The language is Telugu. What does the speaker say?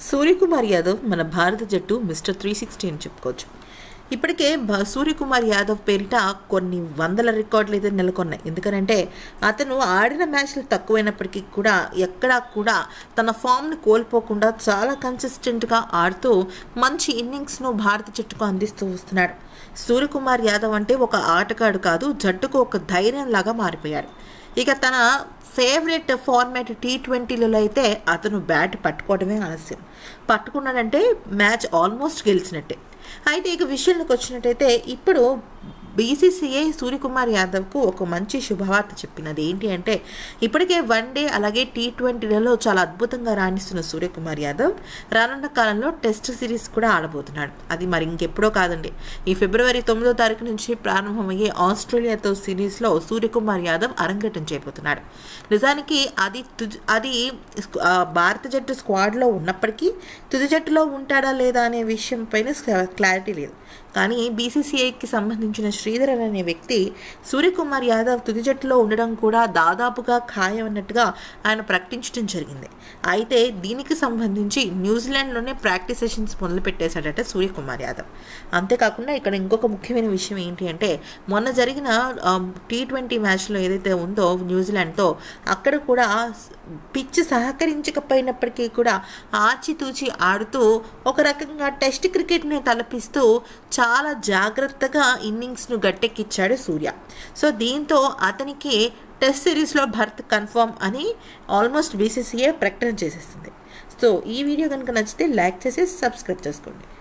సూర్యకుమార్ యాదవ్ మన భారత జట్టు మిస్టర్ త్రీ సిక్స్టీ అని చెప్పుకోవచ్చు ఇప్పటికే భ- సూర్యకుమార్ యాదవ్ పేరిట కొన్ని వందల రికార్డులు అయితే నెలకొన్నాయి ఎందుకనంటే అతను ఆడిన మ్యాచ్లు తక్కువైనప్పటికీ కూడా ఎక్కడా కూడా తన ఫామ్ని కోల్పోకుండా చాలా కన్సిస్టెంట్గా ఆడుతూ మంచి ఇన్నింగ్స్ను భారత జట్టుకు అందిస్తూ వస్తున్నాడు సూర్యకుమార్ యాదవ్ అంటే ఒక ఆటగాడు కాదు జట్టుకు ఒక ధైర్యం లాగా మారిపోయాడు ఇక తన ఫేవరెట్ ఫార్మాట్ టీ ట్వంటీలలో అయితే అతను బ్యాట్ పట్టుకోవడమే ఆలస్యం పట్టుకున్నాడంటే మ్యాచ్ ఆల్మోస్ట్ గెలిచినట్టే అయితే ఇక విషయంలోకి వచ్చినట్టయితే ఇప్పుడు బీసీసీఐ సూర్యకుమార్ యాదవ్కు ఒక మంచి శుభవార్త చెప్పినది ఏంటి అంటే ఇప్పటికే వన్ డే అలాగే టీ ట్వంటీలలో చాలా అద్భుతంగా రాణిస్తున్న సూర్యకుమార్ యాదవ్ రానున్న కాలంలో టెస్ట్ సిరీస్ కూడా ఆడబోతున్నాడు అది మరి ఇంకెప్పుడో కాదండి ఈ ఫిబ్రవరి తొమ్మిదో తారీఖు నుంచి ప్రారంభమయ్యే ఆస్ట్రేలియాతో సిరీస్లో సూర్యకుమార్ యాదవ్ అరంగేటం చేయబోతున్నాడు నిజానికి అది తుది అది ఆ, భారత జట్టు స్క్వాడ్లో ఉన్నప్పటికీ తుది జట్టులో ఉంటాడా లేదా అనే విషయం పైన క్లారిటీ లేదు కానీ బీసీసీఐకి సంబంధించిన శ్రీధరన్ అనే వ్యక్తి సూర్యకుమార్ యాదవ్ తుది జట్టులో ఉండడం కూడా దాదాపుగా ఖాయం అన్నట్టుగా ఆయన ప్రకటించడం జరిగింది అయితే దీనికి సంబంధించి న్యూజిలాండ్లోనే ప్రాక్టీస్ సెషన్స్ మొదలు పెట్టేశాడట సూర్యకుమార్ యాదవ్ అంతేకాకుండా ఇక్కడ ఇంకొక ముఖ్యమైన విషయం ఏంటి అంటే మొన్న జరిగిన టీ ట్వంటీ మ్యాచ్లో ఏదైతే ఉందో న్యూజిలాండ్తో అక్కడ కూడా పిచ్ సహకరించకపోయినప్పటికీ కూడా ఆచితూచి ఆడుతూ ఒక రకంగా టెస్ట్ క్రికెట్ని తలపిస్తూ చాలా జాగ్రత్తగా ఇన్నింగ్స్ను గట్టెక్కిచ్చాడు సూర్య సో దీంతో అతనికి టెస్ట్ సిరీస్లో భర్త్ కన్ఫర్మ్ అని ఆల్మోస్ట్ బీసీసీఏ ప్రకటన చేసేస్తుంది సో ఈ వీడియో కనుక నచ్చితే లైక్ చేసి సబ్స్క్రైబ్ చేసుకోండి